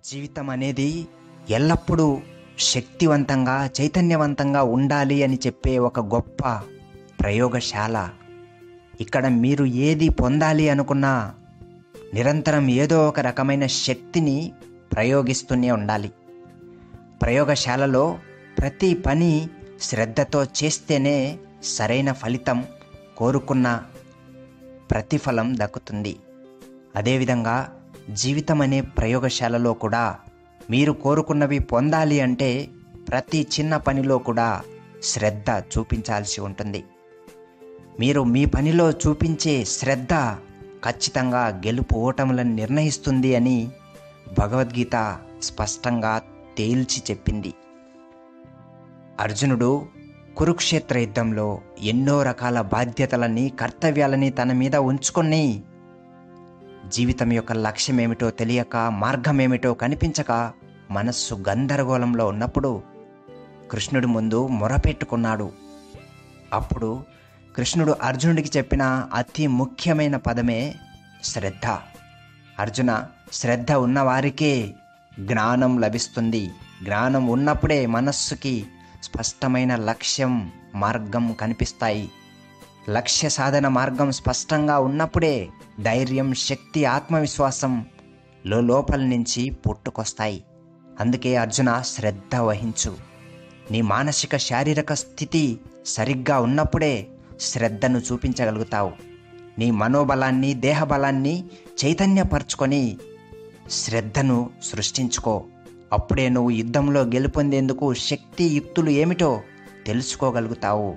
జీవితం అనేది ఎల్లప్పుడూ శక్తివంతంగా చైతన్యవంతంగా ఉండాలి అని చెప్పే ఒక గొప్ప ప్రయోగశాల ఇక్కడ మీరు ఏది పొందాలి అనుకున్నా నిరంతరం ఏదో ఒక రకమైన శక్తిని ప్రయోగిస్తూనే ఉండాలి ప్రయోగశాలలో ప్రతి పని శ్రద్ధతో చేస్తేనే సరైన ఫలితం కోరుకున్న ప్రతిఫలం దక్కుతుంది అదేవిధంగా జీవితం అనే ప్రయోగశాలలో కూడా మీరు కోరుకున్నవి పొందాలి అంటే ప్రతి చిన్న పనిలో కూడా శ్రద్ధ చూపించాల్సి ఉంటుంది మీరు మీ పనిలో చూపించే శ్రద్ధ ఖచ్చితంగా గెలుపు ఓటములను నిర్ణయిస్తుంది అని భగవద్గీత స్పష్టంగా తేల్చి చెప్పింది అర్జునుడు కురుక్షేత్ర యుద్ధంలో ఎన్నో రకాల బాధ్యతలని కర్తవ్యాలని తన మీద ఉంచుకొని జీవితం యొక్క లక్ష్యం ఏమిటో తెలియక మార్గం ఏమిటో కనిపించక మనస్సు గందరగోళంలో ఉన్నప్పుడు కృష్ణుడి ముందు మొరపెట్టుకున్నాడు అప్పుడు కృష్ణుడు అర్జునుడికి చెప్పిన అతి ముఖ్యమైన పదమే శ్రద్ధ అర్జున శ్రద్ధ ఉన్నవారికే జ్ఞానం లభిస్తుంది జ్ఞానం ఉన్నప్పుడే మనస్సుకి స్పష్టమైన లక్ష్యం మార్గం కనిపిస్తాయి లక్ష్య సాధన మార్గం స్పష్టంగా ఉన్నప్పుడే ధైర్యం శక్తి ఆత్మవిశ్వాసం లోపల నుంచి పుట్టుకొస్తాయి అందుకే అర్జున శ్రద్ధ వహించు నీ మానసిక శారీరక స్థితి సరిగ్గా ఉన్నప్పుడే శ్రద్ధను చూపించగలుగుతావు నీ మనోబలాన్ని దేహబలాన్ని చైతన్యపరచుకొని శ్రద్ధను సృష్టించుకో అప్పుడే నువ్వు యుద్ధంలో గెలుపొందేందుకు శక్తి యుక్తులు ఏమిటో తెలుసుకోగలుగుతావు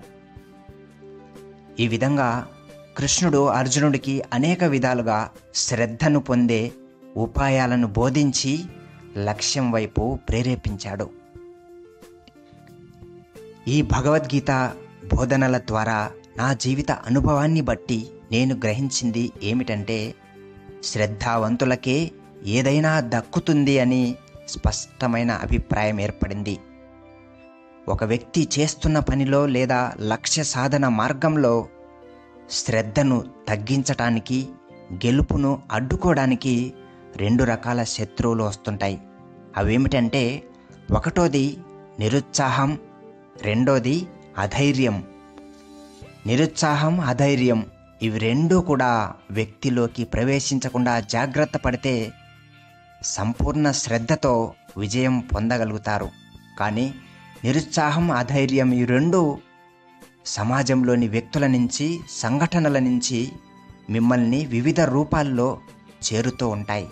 ఈ విధంగా కృష్ణుడు అర్జునుడికి అనేక విధాలుగా శ్రద్ధను పొందే ఉపాయాలను బోధించి లక్ష్యం వైపు ప్రేరేపించాడు ఈ భగవద్గీత బోధనల ద్వారా నా జీవిత అనుభవాన్ని బట్టి నేను గ్రహించింది ఏమిటంటే శ్రద్ధావంతులకే ఏదైనా దక్కుతుంది అని స్పష్టమైన అభిప్రాయం ఏర్పడింది ఒక వ్యక్తి చేస్తున్న పనిలో లేదా లక్ష్య సాధన మార్గంలో శ్రద్ధను తగ్గించటానికి గెలుపును అడ్డుకోవడానికి రెండు రకాల శత్రువులు వస్తుంటాయి అవేమిటంటే ఒకటోది నిరుత్సాహం రెండోది అధైర్యం నిరుత్సాహం అధైర్యం ఇవి రెండూ కూడా వ్యక్తిలోకి ప్రవేశించకుండా జాగ్రత్త పడితే సంపూర్ణ శ్రద్ధతో విజయం పొందగలుగుతారు కానీ నిరుత్సాహం అధైర్యం ఈ రెండు సమాజంలోని వ్యక్తుల నుంచి సంఘటనల నుంచి మిమ్మల్ని వివిధ రూపాల్లో చేరుతూ ఉంటాయి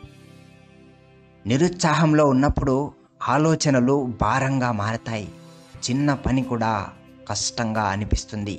నిరుత్సాహంలో ఉన్నప్పుడు ఆలోచనలు భారంగా మారతాయి చిన్న పని కూడా కష్టంగా అనిపిస్తుంది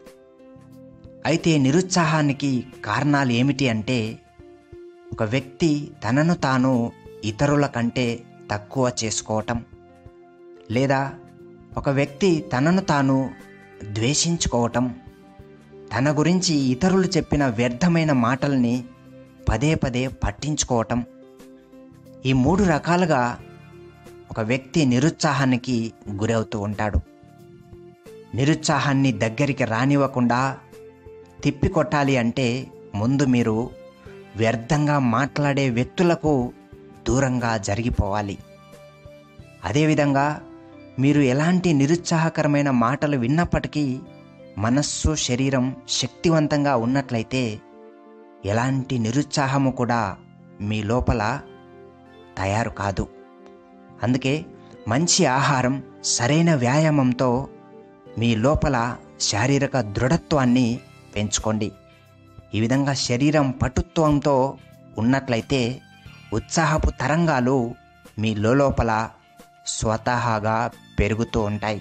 అయితే నిరుత్సాహానికి కారణాలు ఏమిటి అంటే ఒక వ్యక్తి తనను తాను ఇతరుల కంటే తక్కువ చేసుకోవటం లేదా ఒక వ్యక్తి తనను తాను ద్వేషించుకోవటం తన గురించి ఇతరులు చెప్పిన వ్యర్థమైన మాటల్ని పదే పదే పట్టించుకోవటం ఈ మూడు రకాలుగా ఒక వ్యక్తి నిరుత్సాహానికి గురవుతూ ఉంటాడు నిరుత్సాహాన్ని దగ్గరికి రానివ్వకుండా తిప్పికొట్టాలి అంటే ముందు మీరు వ్యర్థంగా మాట్లాడే వ్యక్తులకు దూరంగా జరిగిపోవాలి అదేవిధంగా మీరు ఎలాంటి నిరుత్సాహకరమైన మాటలు విన్నప్పటికీ మనస్సు శరీరం శక్తివంతంగా ఉన్నట్లయితే ఎలాంటి నిరుత్సాహము కూడా మీ లోపల తయారు కాదు అందుకే మంచి ఆహారం సరైన వ్యాయామంతో మీ లోపల శారీరక దృఢత్వాన్ని పెంచుకోండి ఈ విధంగా శరీరం పటుత్వంతో ఉన్నట్లయితే ఉత్సాహపు తరంగాలు మీ లోపల స్వతహాగా పెరుగుతూ ఉంటాయి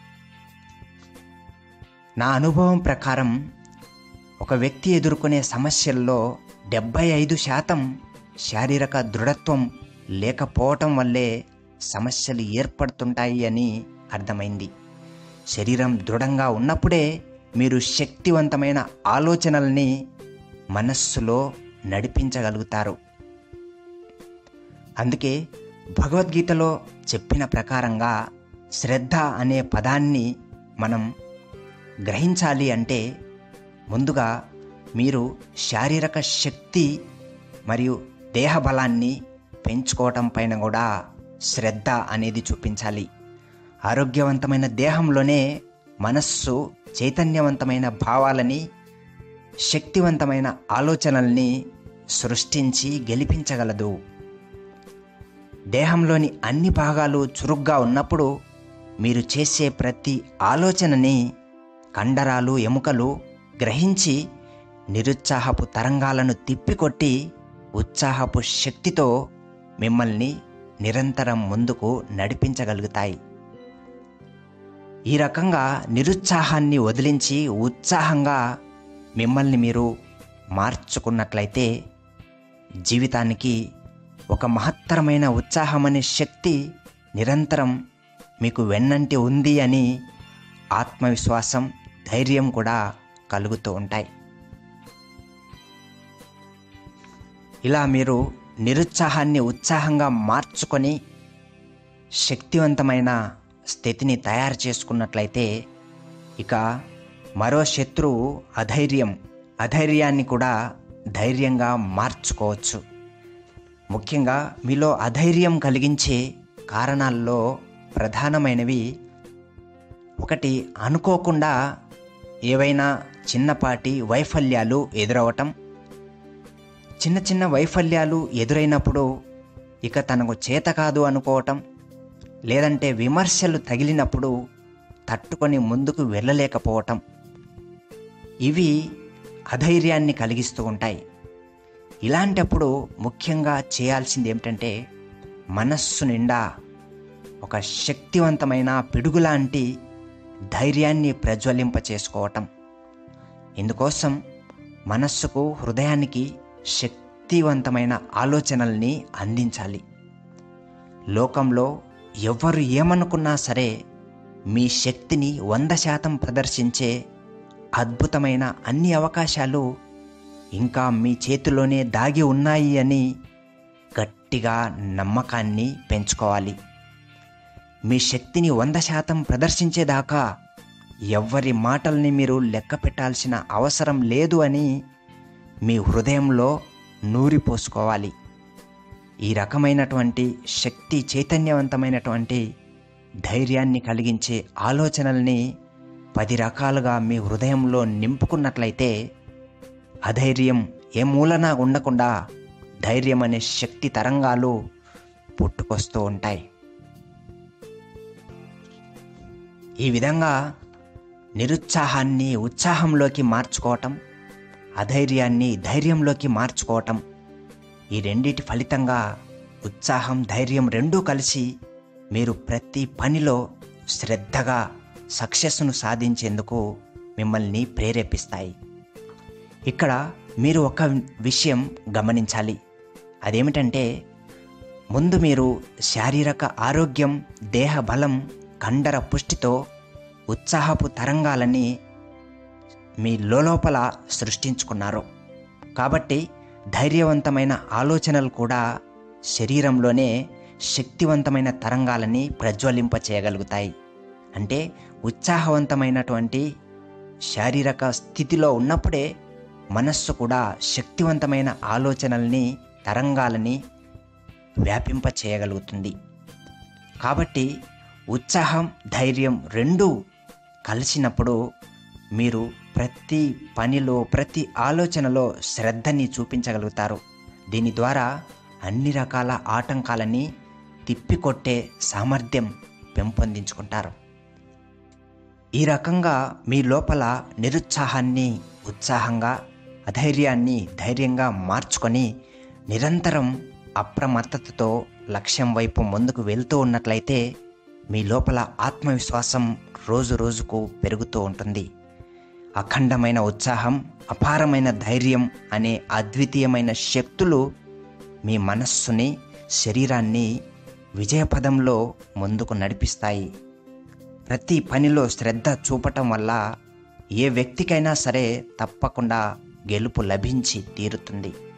నా అనుభవం ప్రకారం ఒక వ్యక్తి ఎదుర్కొనే సమస్యల్లో డెబ్బై ఐదు శాతం శారీరక దృఢత్వం లేకపోవటం వల్లే సమస్యలు ఏర్పడుతుంటాయి అని అర్థమైంది శరీరం దృఢంగా ఉన్నప్పుడే మీరు శక్తివంతమైన ఆలోచనల్ని మనస్సులో నడిపించగలుగుతారు అందుకే భగవద్గీతలో చెప్పిన ప్రకారంగా శ్రద్ధ అనే పదాన్ని మనం గ్రహించాలి అంటే ముందుగా మీరు శారీరక శక్తి మరియు దేహ బలాన్ని పెంచుకోవటం పైన కూడా శ్రద్ధ అనేది చూపించాలి ఆరోగ్యవంతమైన దేహంలోనే మనస్సు చైతన్యవంతమైన భావాలని శక్తివంతమైన ఆలోచనల్ని సృష్టించి గెలిపించగలదు దేహంలోని అన్ని భాగాలు చురుగ్గా ఉన్నప్పుడు మీరు చేసే ప్రతి ఆలోచనని కండరాలు ఎముకలు గ్రహించి నిరుత్సాహపు తరంగాలను తిప్పికొట్టి ఉత్సాహపు శక్తితో మిమ్మల్ని నిరంతరం ముందుకు నడిపించగలుగుతాయి ఈ రకంగా నిరుత్సాహాన్ని వదిలించి ఉత్సాహంగా మిమ్మల్ని మీరు మార్చుకున్నట్లయితే జీవితానికి ఒక మహత్తరమైన ఉత్సాహం అనే శక్తి నిరంతరం మీకు వెన్నంటి ఉంది అని ఆత్మవిశ్వాసం ధైర్యం కూడా కలుగుతూ ఉంటాయి ఇలా మీరు నిరుత్సాహాన్ని ఉత్సాహంగా మార్చుకొని శక్తివంతమైన స్థితిని తయారు చేసుకున్నట్లయితే ఇక మరో శత్రువు అధైర్యం అధైర్యాన్ని కూడా ధైర్యంగా మార్చుకోవచ్చు ముఖ్యంగా మీలో అధైర్యం కలిగించే కారణాల్లో ప్రధానమైనవి ఒకటి అనుకోకుండా ఏవైనా చిన్నపాటి వైఫల్యాలు ఎదురవటం చిన్న చిన్న వైఫల్యాలు ఎదురైనప్పుడు ఇక తనకు చేత కాదు అనుకోవటం లేదంటే విమర్శలు తగిలినప్పుడు తట్టుకొని ముందుకు వెళ్ళలేకపోవటం ఇవి అధైర్యాన్ని కలిగిస్తూ ఉంటాయి ఇలాంటప్పుడు ముఖ్యంగా చేయాల్సింది ఏమిటంటే మనస్సు నిండా ఒక శక్తివంతమైన పిడుగులాంటి ధైర్యాన్ని ప్రజ్వలింప చేసుకోవటం ఇందుకోసం మనస్సుకు హృదయానికి శక్తివంతమైన ఆలోచనల్ని అందించాలి లోకంలో ఎవరు ఏమనుకున్నా సరే మీ శక్తిని వంద శాతం ప్రదర్శించే అద్భుతమైన అన్ని అవకాశాలు ఇంకా మీ చేతిలోనే దాగి ఉన్నాయి అని గట్టిగా నమ్మకాన్ని పెంచుకోవాలి మీ శక్తిని వంద శాతం ప్రదర్శించేదాకా ఎవ్వరి మాటల్ని మీరు లెక్క పెట్టాల్సిన అవసరం లేదు అని మీ హృదయంలో నూరిపోసుకోవాలి ఈ రకమైనటువంటి శక్తి చైతన్యవంతమైనటువంటి ధైర్యాన్ని కలిగించే ఆలోచనల్ని పది రకాలుగా మీ హృదయంలో నింపుకున్నట్లయితే అధైర్యం ఏ మూలన ఉండకుండా ధైర్యం అనే శక్తి తరంగాలు పుట్టుకొస్తూ ఉంటాయి ఈ విధంగా నిరుత్సాహాన్ని ఉత్సాహంలోకి మార్చుకోవటం అధైర్యాన్ని ధైర్యంలోకి మార్చుకోవటం ఈ రెండిటి ఫలితంగా ఉత్సాహం ధైర్యం రెండూ కలిసి మీరు ప్రతి పనిలో శ్రద్ధగా సక్సెస్ను సాధించేందుకు మిమ్మల్ని ప్రేరేపిస్తాయి ఇక్కడ మీరు ఒక విషయం గమనించాలి అదేమిటంటే ముందు మీరు శారీరక ఆరోగ్యం దేహ బలం కండర పుష్టితో ఉత్సాహపు తరంగాలని మీ లోపల సృష్టించుకున్నారు కాబట్టి ధైర్యవంతమైన ఆలోచనలు కూడా శరీరంలోనే శక్తివంతమైన తరంగాలని ప్రజ్వలింప చేయగలుగుతాయి అంటే ఉత్సాహవంతమైనటువంటి శారీరక స్థితిలో ఉన్నప్పుడే మనస్సు కూడా శక్తివంతమైన ఆలోచనల్ని తరంగాలని వ్యాపింప చేయగలుగుతుంది కాబట్టి ఉత్సాహం ధైర్యం రెండూ కలిసినప్పుడు మీరు ప్రతి పనిలో ప్రతి ఆలోచనలో శ్రద్ధని చూపించగలుగుతారు దీని ద్వారా అన్ని రకాల ఆటంకాలని తిప్పికొట్టే సామర్థ్యం పెంపొందించుకుంటారు ఈ రకంగా మీ లోపల నిరుత్సాహాన్ని ఉత్సాహంగా అధైర్యాన్ని ధైర్యంగా మార్చుకొని నిరంతరం అప్రమత్తతతో లక్ష్యం వైపు ముందుకు వెళ్తూ ఉన్నట్లయితే మీ లోపల ఆత్మవిశ్వాసం రోజు రోజుకు పెరుగుతూ ఉంటుంది అఖండమైన ఉత్సాహం అపారమైన ధైర్యం అనే అద్వితీయమైన శక్తులు మీ మనస్సుని శరీరాన్ని విజయపదంలో ముందుకు నడిపిస్తాయి ప్రతి పనిలో శ్రద్ధ చూపటం వల్ల ఏ వ్యక్తికైనా సరే తప్పకుండా గెలుపు లభించి తీరుతుంది